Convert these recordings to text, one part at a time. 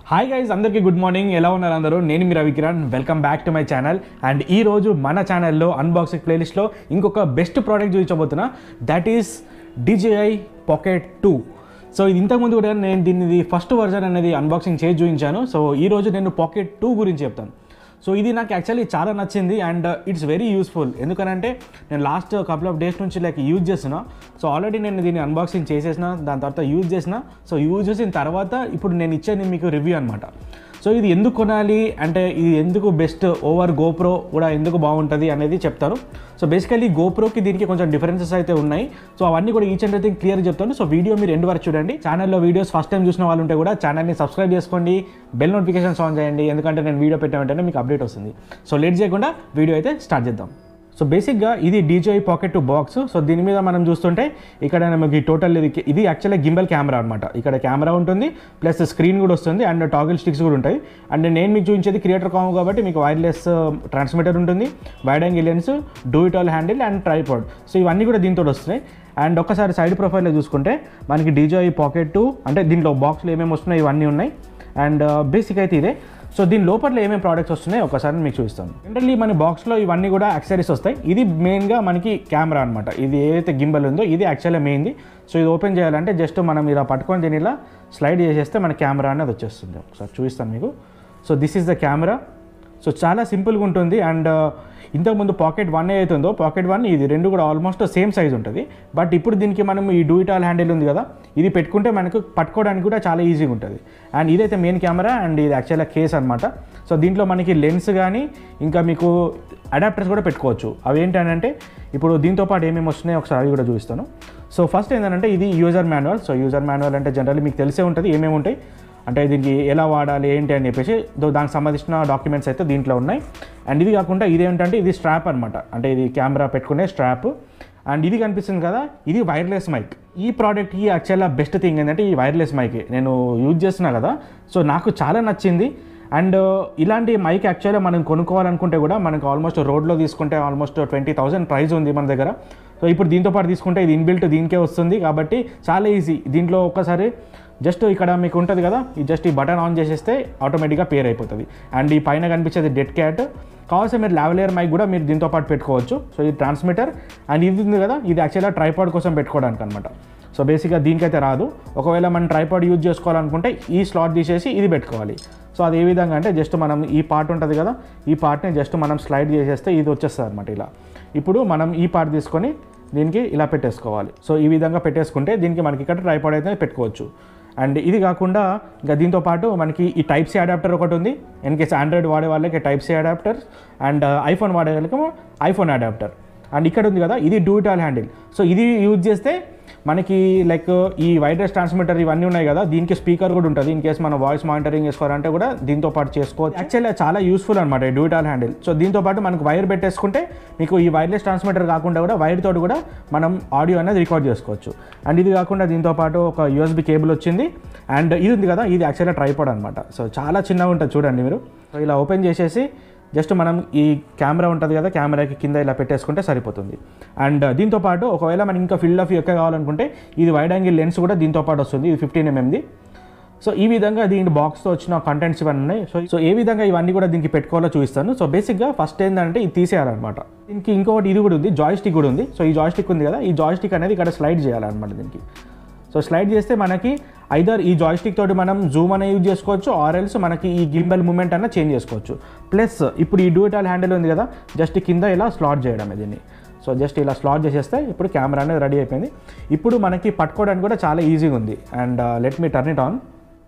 hi guys అందరికీ good morning ఎలా ఉన్నారు అందరూ నేను మీ Ravikiran welcome back to my channel and ఈ రోజు మన ఛానల్లో అన్బాక్సింగ్ ప్లేలిస్ట్లో ఇంకొక బెస్ట్ ప్రోడక్ట్ చూపించబోతున్నా that is DJI pocket two so ఇది ఇంతకుముందు కూడా నేను దీన్ని ఫస్ట్ వర్జన్ అనేది అన్బాక్సింగ్ చేసి చూపించాను సో ఈ రోజు నేను పాకెట్ టూ గురించి చెప్తాను సో ఇది నాకు యాక్చువల్లీ చాలా నచ్చింది అండ్ ఇట్స్ వెరీ యూస్ఫుల్ ఎందుకనంటే నేను లాస్ట్ కపుల్ ఆఫ్ డేస్ నుంచి లైక్ యూజ్ చేస్తున్నా సో ఆల్రెడీ నేను దీన్ని అన్బాక్సింగ్ చేసేసిన దాని తర్వాత యూజ్ చేసిన సో యూజ్ చేసిన తర్వాత ఇప్పుడు నేను ఇచ్చేది మీకు రివ్యూ అనమాట సో ఇది ఎందుకు కొనాలి అంటే ఇది ఎందుకు బెస్ట్ ఓవర్ గోప్రో కూడా ఎందుకు బాగుంటుంది అనేది చెప్తాను సో బేసికలీ గోప్రోకి దీనికి కొంచెం డిఫరెన్సెస్ అయితే ఉన్నాయి సో అవన్నీ కూడా ఈచ్ అండ్ ఎవ్రీథింగ్ క్లియర్ చెప్తాను సో వీడియో మీరు ఎండ్ వరకు చూడండి ఛానల్లో వీడియోస్ ఫస్ట్ టైం చూసిన వాళ్ళు ఉంటే కూడా ఛానల్ని సబ్స్క్రైబ్ చేసుకోండి బెల్ నోటిఫికేషన్స్ ఆన్ చేయండి ఎందుకంటే నేను వీడియో పెట్టిన వెంటనే మీకు అప్డేట్ వస్తుంది సో లేట్ చేయకుండా వీడియో అయితే స్టార్ట్ చేద్దాం సో బేసిక్గా ఇది DJ pocket two box so దీని మీద మనం చూస్తుంటే ఇక్కడ మనకి టోటల్ ఇది ఇది యాక్చువల్గా గింబల్ కెమెరా అనమాట ఇక్కడ కెమెరా ఉంటుంది ప్లస్ స్క్రీన్ కూడా వస్తుంది అండ్ టాగిల్ స్టిక్స్ కూడా ఉంటాయి అండ్ నేను మీకు చూపించేది క్రియేటర్ కాము కాబట్టి మీకు వైర్లెస్ ట్రాన్స్మిటర్ ఉంటుంది wide angle lens do it all handle and tripod so ఇవన్నీ కూడా దీంతో వస్తున్నాయి అండ్ ఒక్కసారి సైడ్ ప్రొఫైల్లో చూసుకుంటే మనకి డీజే పాకెట్ టూ అంటే దీంట్లో బాక్స్లో ఏమేమి వస్తున్నాయి ఇవన్నీ ఉన్నాయి అండ్ బేసిక్ అయితే ఇదే సో దీని లోపల ఏమేమి ప్రోడక్ట్స్ వస్తున్నాయి ఒకసారి మీకు చూపిస్తాను జనరల్లీ మన బాక్స్లో ఇవన్నీ కూడా యాక్సరీస్ వస్తాయి ఇది మెయిన్గా మనకి కెమెరా అనమాట ఇది ఏదైతే గింబల్ ఉందో ఇది యాక్చువల్గా మెయిన్ది సో ఇది ఓపెన్ చేయాలంటే జస్ట్ మనం ఇలా పట్టుకొని దీని ఇలా స్లైడ్ చేసేస్తే మన కెమెరా అనేది వచ్చేస్తుంది ఒకసారి చూపిస్తాను మీకు so this is the camera so చాలా సింపుల్గా ఉంటుంది అండ్ ఇంతకుముందు పాకెట్ వన్ అవుతుందో పాకెట్ వన్ ఇది రెండు కూడా ఆల్మోస్ట్ సేమ్ సైజ్ ఉంటుంది బట్ ఇప్పుడు దీనికి మనం ఈ డూయిటాల్ హ్యాండిల్ ఉంది కదా ఇది పెట్టుకుంటే మనకు పట్టుకోవడానికి కూడా చాలా ఈజీగా ఉంటుంది అండ్ ఇదైతే మెయిన్ కెమెరా అండ్ ఇది యాక్చువల్గా కేస్ అనమాట సో దీంట్లో మనకి లెన్స్ కానీ ఇంకా మీకు అడాప్టర్స్ కూడా పెట్టుకోవచ్చు అవి ఏంటంటే ఇప్పుడు దీంతో పాటు ఏమేమి వస్తున్నాయో ఒకసారి అవి కూడా చూపిస్తాను సో ఫస్ట్ ఏంటంటే ఇది user manual so user manual అంటే జనరల్లీ మీకు తెలిసే ఉంటుంది ఏమేమి ఉంటాయి అంటే దీనికి ఎలా వాడాలి ఏంటి అని చెప్పేసి దో- దానికి సంబంధించిన డాక్యుమెంట్స్ అయితే దీంట్లో ఉన్నాయి అండ్ ఇది కాకుండా ఇది ఏంటంటే ఇది స్ట్రాప్ అనమాట అంటే ఇది కెమెరా పెట్టుకునే స్ట్రాప్ అండ్ ఇది కనిపిస్తుంది కదా ఇది వైర్లెస్ మైక్ ఈ ప్రోడక్ట్కి యాక్చువల్గా బెస్ట్ థింగ్ ఏంటంటే ఈ వైర్లెస్ మైక్ నేను యూజ్ చేస్తున్నా కదా సో నాకు చాలా నచ్చింది అండ్ ఇలాంటి మైక్ యాక్చువల్గా మనం కొనుక్కోవాలనుకుంటే కూడా మనకు ఆల్మోస్ట్ రోడ్లో తీసుకుంటే ఆల్మోస్ట్ ట్వంటీ థౌసండ్ ప్రైస్ ఉంది మన దగ్గర సో ఇప్పుడు దీంతో పాటు తీసుకుంటే ఇది ఇన్బిల్ట్ దీనికే వస్తుంది కాబట్టి చాలా ఈజీ దీంట్లో ఒక్కసారి జస్ట్ ఇక్కడ మీకు ఉంటుంది కదా ఈ జస్ట్ ఈ బటన్ ఆన్ చేసేస్తే ఆటోమేటిక్గా పేర్ అయిపోతుంది అండ్ ఈ పైన కనిపించేది డెడ్ క్యాట్ కావాల్సిన మీరు లావలేయర్ మైక్ కూడా మీరు దీంతో పాటు పెట్టుకోవచ్చు సో ఇది ట్రాన్స్మిటర్ అండ్ ఇది ఉంది కదా ఇది యాక్చువల్గా ట్రైపాడ్ కోసం పెట్టుకోవడానికి అనమాట సో బేసిక్గా దీనికైతే రాదు ఒకవేళ మనం ట్రైపాడ్ యూజ్ చేసుకోవాలనుకుంటే ఈ స్లాట్ తీసేసి ఇది పెట్టుకోవాలి సో అది ఏ విధంగా అంటే జస్ట్ మనం ఈ పార్ట్ ఉంటుంది కదా ఈ పార్ట్ని జస్ట్ మనం స్లైడ్ చేసేస్తే ఇది వచ్చేస్తుంది అనమాట ఇలా ఇప్పుడు మనం ఈ పార్ట్ తీసుకొని దీనికి ఇలా పెట్టేసుకోవాలి సో ఈ విధంగా పెట్టేసుకుంటే దీనికి మనకి ఇక్కడ ట్రైపాడ్ అయితే పెట్టుకోవచ్చు అండ్ ఇది కాకుండా ఇంకా దీంతో పాటు మనకి ఈ టైప్ సి అడాప్టర్ ఒకటి ఉంది ఇన్ కేస్ ఆండ్రాయిడ్ వాడే వాళ్ళకి type C adapter and iPhone వాడే వాళ్ళకి ఐఫోన్ అడాప్టర్ అండ్ ఇక్కడ ఉంది కదా ఇది డూటాల్ హ్యాండిల్ సో ఇది యూజ్ చేస్తే మనకి లైక్ ఈ వైర్లెస్ ట్రాన్స్మిటర్ ఇవన్నీ ఉన్నాయి కదా దీనికి స్పీకర్ కూడా ఉంటుంది ఇన్ కేస్ మనం వాయిస్ మానిటరింగ్ చేసుకోవాలంటే కూడా దీంతో పాటు చేసుకోవచ్చు యాక్చువల్లీ చాలా యూస్ఫుల్ అనమాట ఈ డూటాల్ హ్యాండిల్ సో దీంతో పాటు మనకు వైర్ పెట్టేసుకుంటే మీకు ఈ వైర్లెస్ ట్రాన్స్మిటర్ కాకుండా కూడా వైర్ తోటి కూడా మనం ఆడియో అనేది రికార్డ్ చేసుకోవచ్చు అండ్ ఇది కాకుండా దీంతో పాటు ఒక యూఎస్బి కేబుల్ వచ్చింది అండ్ ఇది ఉంది కదా ఇది యాక్చువల్గా ట్రైపాడ్ అనమాట సో చాలా చిన్నగా ఉంటుంది చూడండి మీరు సో ఇలా ఓపెన్ చేసేసి జస్ట్ మనం ఈ కెమెరా ఉంటుంది కదా కెమెరాకి కింద ఇలా పెట్టేసుకుంటే సరిపోతుంది అండ్ దీంతో పాటు ఒకవేళ మనం ఇంకా ఫీల్డ్ ఆఫ్ ఎక్కువ కావాలనుకుంటే ఇది వైడ్ యాంగిల్ లెన్స్ కూడా దీంతో పాటు వస్తుంది ఇది ఫిఫ్టీన్ ఎంఎంది సో ఈ విధంగా దీని బాక్స్తో వచ్చిన కంటెంట్స్ ఇవన్నీ ఉన్నాయి సో సో ఏ విధంగా ఇవన్నీ కూడా దీనికి పెట్టుకోవాలో చూపిస్తాను సో బేసిక్గా ఫస్ట్ ఏంటంటే ఇది తీసేయాలన్నమాట దీనికి ఇంకొకటి ఇది కూడా ఉంది జాయిస్టిక్ కూడా ఉంది సో ఈ జాయిస్టిక్ ఉంది కదా ఈ జాయిస్టిక్ అనేది ఇక్కడ స్లైడ్ చేయాలన్నమాట దీనికి సో స్లైడ్ చేస్తే మనకి ఐదర్ ఈ జాయిస్టిక్ తోటి మనం జూమ్ అనే యూజ్ చేసుకోవచ్చు ఆర్ ఎల్స్ మనకి ఈ గింబల్ మూమెంట్ అన్న చేంజ్ చేసుకోవచ్చు ప్లస్ ఇప్పుడు ఈ డూటాల్ హ్యాండిల్ ఉంది కదా జస్ట్ కింద ఇలా స్లాట్ చేయడం దీన్ని సో జస్ట్ ఇలా స్లాట్ చేసేస్తే ఇప్పుడు కెమెరా అనేది రెడీ అయిపోయింది ఇప్పుడు మనకి పట్టుకోవడానికి కూడా చాలా ఈజీగా ఉంది and let me turn it on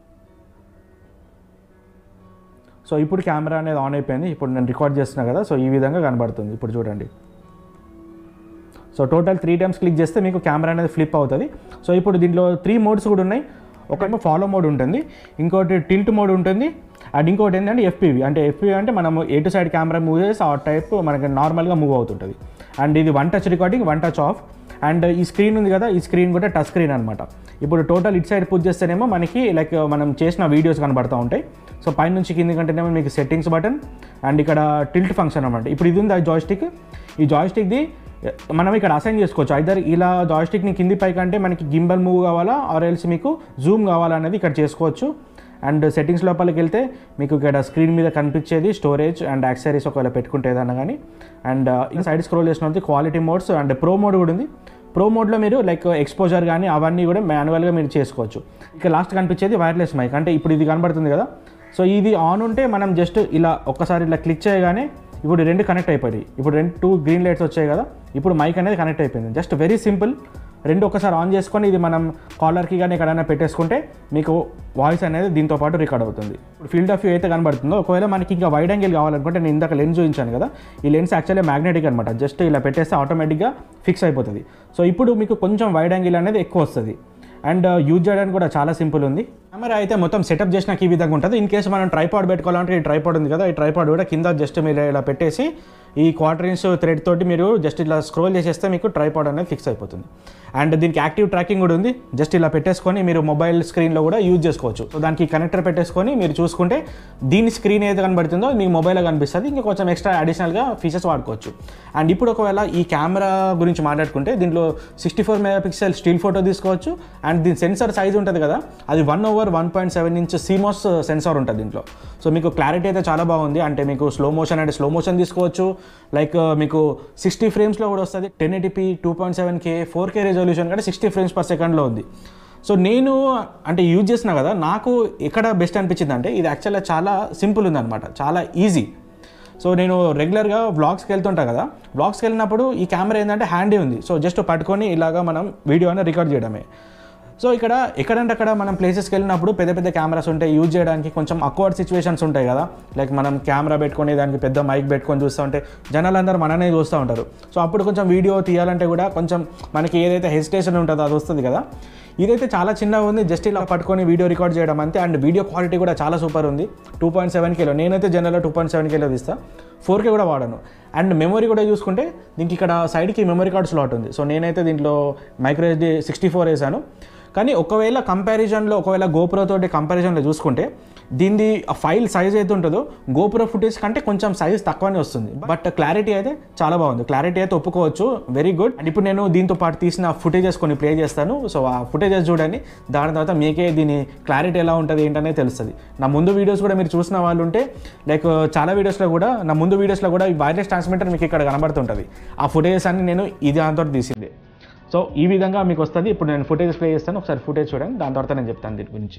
so ఇప్పుడు కెమెరా అనేది ఆన్ అయిపోయింది ఇప్పుడు నేను రికార్డ్ చేస్తున్నా కదా సో ఈ విధంగా కనబడుతుంది ఇప్పుడు చూడండి so total three times click చేస్తే మీకు కెమెరా అనేది ఫ్లిప్ అవుతుంది సో ఇప్పుడు దీంట్లో త్రీ మోడ్స్ కూడా ఉన్నాయి ఒకటేమో ఫాలో మోడ్ ఉంటుంది ఇంకోటి టిల్ట్ మోడ్ ఉంటుంది అండ్ ఇంకోటి ఏంటంటే ఎఫ్పివి అంటే ఎఫ్పివి అంటే మనం ఏ టు సైడ్ కెమెరా మూవ్ చేసి ఆ టైప్ మనకి నార్మల్గా మూవ్ అవుతుంటుంది అండ్ ఇది one touch recording one touch off and ఈ స్క్రీన్ ఉంది కదా ఈ స్క్రీన్ కూడా టచ్ స్క్రీన్ అనమాట ఇప్పుడు టోటల్ ఇట్ సైడ్ పుష్ చేస్తేనేమో మనకి లైక్ మనం చేసిన వీడియోస్ కనబడుతూ ఉంటాయి సో పైన నుంచి కింది కంటేనేమో మీకు సెట్టింగ్స్ బటన్ అండ్ ఇక్కడ టిల్ట్ ఫంక్షన్ అనమాట ఇప్పుడు ఇది ఉంది జాయిస్టిక్ ఈ జాయిస్టిక్ది మనం ఇక్కడ అసైన్ చేసుకోవచ్చు ఐదర్ ఇలా జాయిస్టిక్ని కింది పైకి అంటే మనకి గింబల్ మూవ్ కావాలా ఆర్ ఎల్స్ మీకు జూమ్ కావాలా అనేది ఇక్కడ చేసుకోవచ్చు అండ్ సెట్టింగ్స్ లోపలికి వెళ్తే మీకు ఇక్కడ స్క్రీన్ మీద కనిపించేది స్టోరేజ్ అండ్ యాక్సరీస్ ఒకవేళ పెట్టుకుంటే ఏదన్నా కానీ అండ్ ఇంకా సైడ్ స్క్రోల్ చేసిన quality modes and pro mode కూడా ఉంది ప్రో మోడ్లో మీరు లైక్ ఎక్స్పోజర్ కానీ అవన్నీ కూడా మాన్యువల్గా మీరు చేసుకోవచ్చు ఇక లాస్ట్ కనిపించేది వైర్లెస్ మైక్ అంటే ఇప్పుడు ఇది కనబడుతుంది కదా సో ఇది ఆన్ ఉంటే మనం జస్ట్ ఇలా ఒక్కసారి ఇలా క్లిక్ చేయగానే ఇప్పుడు రెండు కనెక్ట్ అయిపోయాయి ఇప్పుడు రెండు టూ గ్రీన్ లైట్స్ వచ్చాయి కదా ఇప్పుడు మైక్ అనేది కనెక్ట్ అయిపోయింది జస్ట్ వెరీ సింపుల్ రెండు ఒకసారి ఆన్ చేసుకొని ఇది మనం కాలర్కి కానీ ఎక్కడైనా పెట్టేసుకుంటే మీకు వాయిస్ అనేది దీంతో పాటు రికార్డ్ అవుతుంది ఇప్పుడు ఫీల్డ్ ఆఫ్ వ్యూ అయితే కనబడుతుందో ఒకవేళ మనకి ఇంకా వైడ్ యాంగిల్ కావాలనుకుంటే నేను ఇందాక లెన్స్ చూపించాను కదా ఈ లెన్స్ యాక్చువల్లీ మ్యాగ్నెటిక్ అనమాట జస్ట్ ఇలా పెట్టేస్తే ఆటోమేటిక్గా ఫిక్స్ అయిపోతుంది సో ఇప్పుడు మీకు కొంచెం వైడ్ యాంగిల్ అనేది ఎక్కువ వస్తుంది అండ్ యూజ్ చేయడానికి కూడా చాలా సింపుల్ ఉంది కెమెరా అయితే మొత్తం సెటప్ చేసినాక ఈ విధంగా ఉంటుంది ఇన్ కేసు మనం ట్రైపాడ్ పెట్టుకోవాలంటే ఈ ట్రైపాడ్ ఉంది కదా ఈ ట్రైపాడ్ కూడా కింద జస్ట్ మీరు ఇలా పెట్టేసి ఈ క్వార్టర్ ఇంచ్ థ్రెడ్ తోటి మీరు జస్ట్ ఇలా స్క్రోల్ చేసేస్తే మీకు ట్రైపాడ్ అనేది ఫిక్స్ అయిపోతుంది అండ్ దీనికి యాక్టివ్ ట్రాకింగ్ కూడా ఉంది జస్ట్ ఇలా పెట్టేసుకొని మీరు మొబైల్ స్క్రీన్లో కూడా యూజ్ చేసుకోవచ్చు సో దానికి కనెక్టర్ పెట్టేసుకొని మీరు చూసుకుంటే దీని స్క్రీన్ ఏది కనబడుతుందో మీ మొబైల్లో కనిపిస్తుంది ఇంకా కొంచెం ఎక్స్ట్రా అడిషనల్గా ఫీచర్స్ వాడుకోవచ్చు అండ్ ఇప్పుడు ఒకవేళ ఈ కెమెరా గురించి మాట్లాడుకుంటే దీంట్లో sixty four mega pixel still photo తీసుకోవచ్చు అండ్ దీని సెన్సార్ సైజ్ ఉంటుంది కదా అది one over one point seven inch CMOS sensor ఉంటుంది దీంట్లో సో మీకు క్లారిటీ అయితే చాలా బాగుంది అంటే మీకు స్లో మోషన్ అంటే స్లో మోషన్ తీసుకోవచ్చు లైక్ మీకు సిక్స్టీ ఫ్రేమ్స్లో కూడా వస్తుంది ten eighty p two point seven K four K resolution కంటే సిక్స్టీ ఫ్రేమ్స్ పర్ సెకండ్లో ఉంది సో నేను అంటే యూజ్ చేసిన కదా నాకు ఎక్కడ బెస్ట్ అనిపించింది అంటే ఇది యాక్చువల్గా చాలా సింపుల్ ఉందన్నమాట చాలా ఈజీ సో నేను రెగ్యులర్గా వ్లాగ్స్కి వెళ్తుంటా కదా వ్లాగ్స్కి వెళ్ళినప్పుడు ఈ కెమెరా ఏంటంటే హ్యాండీ ఉంది సో జస్ట్ పట్టుకొని ఇలాగా మనం వీడియో అనేది రికార్డ్ చేయడమే సో ఇక్కడ ఎక్కడంటే అక్కడ మనం ప్లేసెస్కి వెళ్ళినప్పుడు పెద్ద పెద్ద కెమెరాస్ ఉంటాయి యూజ్ చేయడానికి కొంచెం అక్వర్డ్ సిచ్యువేషన్స్ ఉంటాయి కదా లైక్ మనం కెమెరా పెట్టుకొని దానికి పెద్ద మైక్ పెట్టుకొని చూస్తూ ఉంటే జనాలందరూ మననే చూస్తూ ఉంటారు సో అప్పుడు కొంచెం వీడియో తీయాలంటే కూడా కొంచెం మనకి ఏదైతే హెసిటేషన్ ఉంటుందో అది వస్తుంది కదా ఇదైతే చాలా చిన్నగా ఉంది జస్ట్ ఇలా పట్టుకొని వీడియో రికార్డ్ చేయడం అంతే అండ్ వీడియో క్వాలిటీ కూడా చాలా సూపర్ ఉంది టూ పాయింట్ సెవెన్ కేలో నేనైతే జనరల్గా టూ పాయింట్ సెవెన్ కేలో తీస్తా ఫోర్ కే కూడా వాడాను అండ్ మెమరీ కూడా చూసుకుంటే దీనికి ఇక్కడ సైడ్కి మెమరీ కార్డ్ స్లాట్ ఉంది సో నేనైతే దీంట్లో మైక్రో ఎస్డి సిక్స్టీ ఫోర్ వేసాను కానీ ఒకవేళ కంపారిజన్లో ఒకవేళ గోప్రో తోటి కంపారిజన్లో చూసుకుంటే దీనిది ఫైల్ సైజ్ అయితే ఉంటుందో గోప్రో ఫుటేజ్ కంటే కొంచెం సైజ్ తక్కువనే వస్తుంది బట్ క్లారిటీ అయితే చాలా బాగుంది క్లారిటీ అయితే ఒప్పుకోవచ్చు వెరీ గుడ్ అండ్ ఇప్పుడు నేను దీంతో పాటు తీసిన ఫుటేజెస్ కొన్ని ప్లే చేస్తాను సో ఆ ఫుటేజెస్ చూడండి దాని తర్వాత మీకే దీని క్లారిటీ ఎలా ఉంటుంది ఏంటనే తెలుస్తుంది నా ముందు వీడియోస్ కూడా మీరు చూసిన వాళ్ళు ఉంటే లైక్ చాలా వీడియోస్లో కూడా నా ముందు వీడియోస్లో కూడా ఈ వైర్లెస్ ట్రాన్స్మిటర్ మీకు ఇక్కడ కనబడుతుంటుంది ఆ ఫుటేజెస్ అన్ని నేను ఇది దాంతో తీసింది సో ఈ విధంగా మీకు వస్తుంది ఇప్పుడు నేను ఫుటేజ్ ప్లే చేస్తాను ఒకసారి ఫుటేజ్ చూడండి దాని తర్వాత నేను చెప్తాను దీని గురించి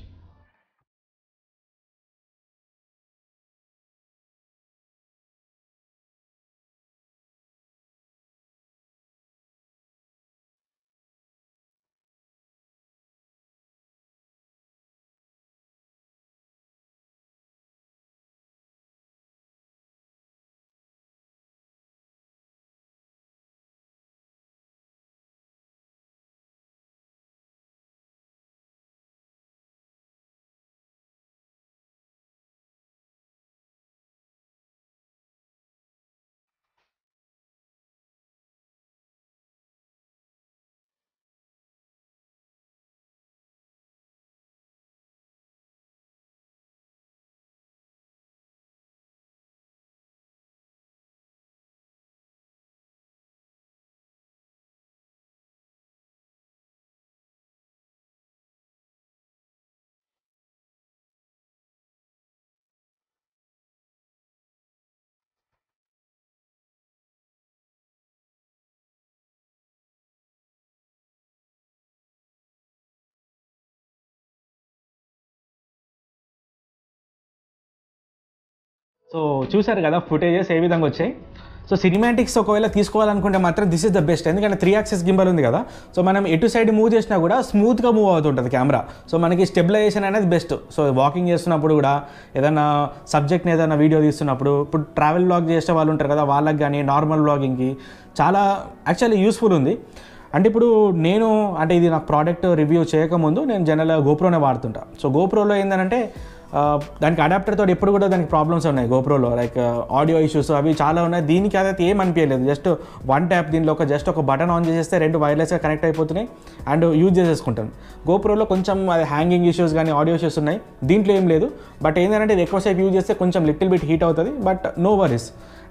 సో చూశారు కదా ఫుటేజెస్ ఏ విధంగా వచ్చాయి సో సినిమాటిక్స్ ఒకవేళ తీసుకోవాలనుకుంటే మాత్రం దిస్ ఇస్ ద బెస్ట్ ఎందుకంటే త్రీ యాక్సెస్ గింబల్ ఉంది కదా సో మనం ఎటు సైడ్ మూవ్ చేసినా కూడా స్మూత్గా మూవ్ అవుతుంటుంది కెమెరా సో మనకి స్టెబిలైజేషన్ అనేది బెస్ట్ సో వాకింగ్ చేస్తున్నప్పుడు కూడా ఏదైనా సబ్జెక్ట్ని ఏదైనా వీడియో తీస్తున్నప్పుడు ఇప్పుడు ట్రావెల్ బ్లాగ్ చేసే వాళ్ళు ఉంటారు కదా వాళ్ళకి కానీ నార్మల్ బ్లాగింగ్కి చాలా యాక్చువల్లీ యూస్ఫుల్ ఉంది అంటే ఇప్పుడు నేను అంటే ఇది నాకు ప్రోడక్ట్ రివ్యూ చేయకముందు నేను జనరల్గా గోప్రోనే వాడుతుంటా సో గోప్రోలో ఏంటంటే ఆ, దానికి అడాప్టర్ తోటి ఎప్పుడు కూడా దానికి ప్రాబ్లమ్స్ ఉన్నాయి గోప్రోలో లైక్ ఆడియో ఇష్యూస్ అవి చాలా ఉన్నాయి దీనికి అదైతే ఏం అనిపించలేదు జస్ట్ వన్ ట్యాప్ దీనిలో ఒక జస్ట్ ఒక బటన్ ఆన్ చేసేస్తే రెండు వైర్లెస్గా కనెక్ట్ అయిపోతున్నాయి అండ్ యూజ్ చేసేసుకుంటాను గోప్రోలో కొంచెం అది హ్యాంగింగ్ ఇష్యూస్ కానీ ఆడియో ఇష్యూస్ ఉన్నాయి దీంట్లో ఏం లేదు బట్ ఏంటంటే ఇది ఎక్కువసేపు యూజ్ చేస్తే కొంచెం లిటిల్ బిట్ హీట్ అవుతుంది but no worries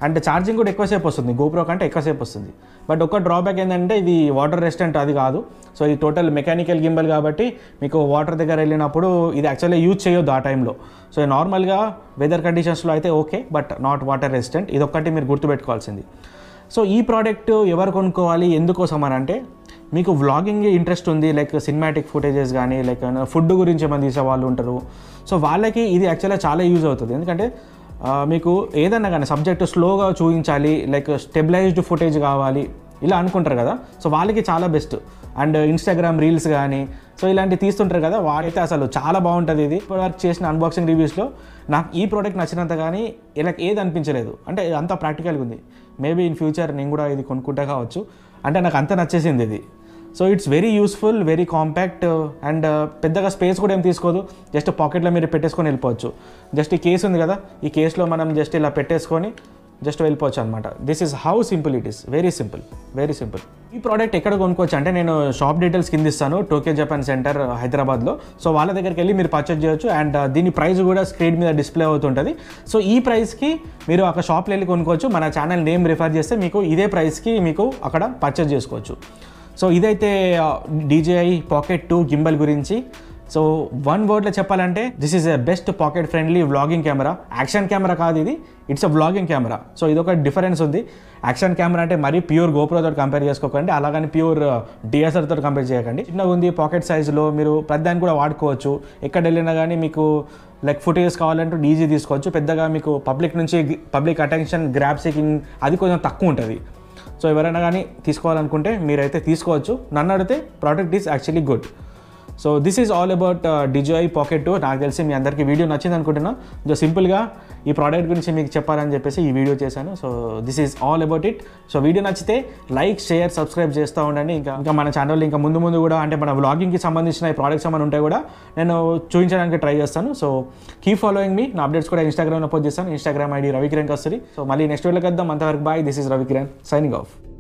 and charging కూడా ఎక్కువసేపు వస్తుంది గోప్రో కంటే ఎక్కువసేపు వస్తుంది బట్ ఒక డ్రాబ్యాక్ ఏంటంటే ఇది వాటర్ రెసిస్టెంట్ అది కాదు సో ఇది టోటల్ మెకానికల్ గింబల్ కాబట్టి మీకు వాటర్ దగ్గర వెళ్ళినప్పుడు ఇది యాక్చువల్లీ యూజ్ చేయొద్దు ఆ టైంలో సో నార్మల్గా వెదర్ కండిషన్స్లో అయితే okay but not water resistant ఇది ఒక్కటి మీరు గుర్తుపెట్టుకోవాల్సింది సో ఈ ప్రోడక్ట్ ఎవరు కొనుక్కోవాలి ఎందుకోసం అని అంటే మీకు వ్లాగింగ్ ఇంట్రెస్ట్ ఉంది లైక్ సినిమాటిక్ ఫుటేజెస్ కానీ లైక్ ఫుడ్ గురించి ఏమైనా తీసే వాళ్ళు ఉంటారు సో వాళ్ళకి ఇది యాక్చువల్గా చాలా యూజ్ అవుతుంది ఎందుకంటే ఆ, మీకు ఏదన్నా కానీ సబ్జెక్ట్ స్లోగా చూపించాలి లైక్ స్టెబిలైజ్డ్ ఫుటేజ్ కావాలి ఇలా అనుకుంటారు కదా సో వాళ్ళకి చాలా బెస్ట్ అండ్ ఇన్స్టాగ్రామ్ రీల్స్ కానీ సో ఇలాంటివి తీస్తుంటారు కదా వాడైతే అసలు చాలా బాగుంటుంది ఇది ఇప్పటివరకు చేసిన అన్బాక్సింగ్ రివ్యూస్లో నాకు ఈ ప్రోడక్ట్ నచ్చినంత కానీ ఇలా ఏది అనిపించలేదు అంటే అంత ప్రాక్టికల్గా ఉంది మేబీ ఇన్ ఫ్యూచర్ నేను కూడా ఇది కొనుక్కుంటా కావచ్చు అంటే నాకు అంత నచ్చేసింది ఇది so it's very useful very compact and పెద్దగా స్పేస్ కూడా ఏం తీసుకోదు జస్ట్ పాకెట్లో మీరు పెట్టేసుకొని వెళ్ళిపోవచ్చు జస్ట్ ఈ కేసు ఉంది కదా ఈ కేసులో మనం జస్ట్ ఇలా పెట్టేసుకొని జస్ట్ వెళ్ళిపోవచ్చు అనమాట this is how simple it is very simple very simple ఈ ప్రోడక్ట్ ఎక్కడ కొనుక్కోవచ్చు అంటే నేను షాప్ డీటెయిల్స్ కింద ఇస్తాను టోక్యో జపాన్ సెంటర్ హైదరాబాద్లో సో వాళ్ళ దగ్గరికి వెళ్ళి మీరు పర్చేజ్ చేయొచ్చు అండ్ దీని ప్రైస్ కూడా స్క్రీన్ మీద డిస్ప్లే అవుతుంటుంది సో ఈ ప్రైస్కి మీరు అక్కడ షాప్లో వెళ్ళి కొనుక్కోవచ్చు మన ఛానల్ నేమ్ రిఫర్ చేస్తే మీకు ఇదే ప్రైస్కి మీకు అక్కడ పర్చేజ్ చేసుకోవచ్చు సో ఇదైతే డీజేఐ పాకెట్ టూ గింబల్ గురించి సో వన్ వర్డ్లో చెప్పాలంటే this is a best pocket friendly vlogging camera action camera కాదు ఇది it's a vlogging camera so ఇదొక డిఫరెన్స్ ఉంది యాక్షన్ కెమెరా అంటే మరీ ప్యూర్ గోప్రో తోటి కంపేర్ చేసుకోకండి అలాగని ప్యూర్ డిఎస్ఆర్ తోటి కంపేర్ చేయకండి చిన్నగా ఉంది పాకెట్ సైజులో మీరు ప్రతిదాన్ని కూడా వాడుకోవచ్చు ఎక్కడ వెళ్ళినా కానీ మీకు లైక్ ఫుటేజ్ కావాలంటే డీజీ తీసుకోవచ్చు పెద్దగా మీకు పబ్లిక్ నుంచి పబ్లిక్ అటెన్షన్ గ్రాప్ సీకింగ్ అది కొంచెం తక్కువ ఉంటుంది సో ఎవరైనా కానీ తీసుకోవాలనుకుంటే మీరైతే తీసుకోవచ్చు నన్ను అడిగితే product is actually good so this is all about DJI pocket two నాకు తెలిసి మీ అందరికీ వీడియో నచ్చింది అనుకుంటున్నా సో సింపుల్గా ఈ ప్రోడక్ట్ గురించి మీకు చెప్పాలని చెప్పేసి ఈ వీడియో చేశాను so this is all about it so video నచ్చితే లైక్ షేర్ సబ్స్క్రైబ్ చేస్తూ ఉండండి ఇంకా ఇంకా మన ఛానల్లో ఇంకా ముందు ముందు కూడా అంటే మన వ్లాగింగ్కి సంబంధించిన ఈ ప్రోడక్ట్స్ ఏమైనా ఉంటే కూడా నేను చూపించడానికి ట్రై చేస్తాను సో కీప్ ఫాలోయింగ్ మీ నా అప్డేట్స్ కూడా ఇన్స్టాగ్రామ్లో పోస్ట్ చేస్తాను Instagram ID Ravikiran Kasturi so మళ్ళీ నెక్స్ట్ వీడియోకి వద్దాం అంతవరకు bye this is Ravikiran signing of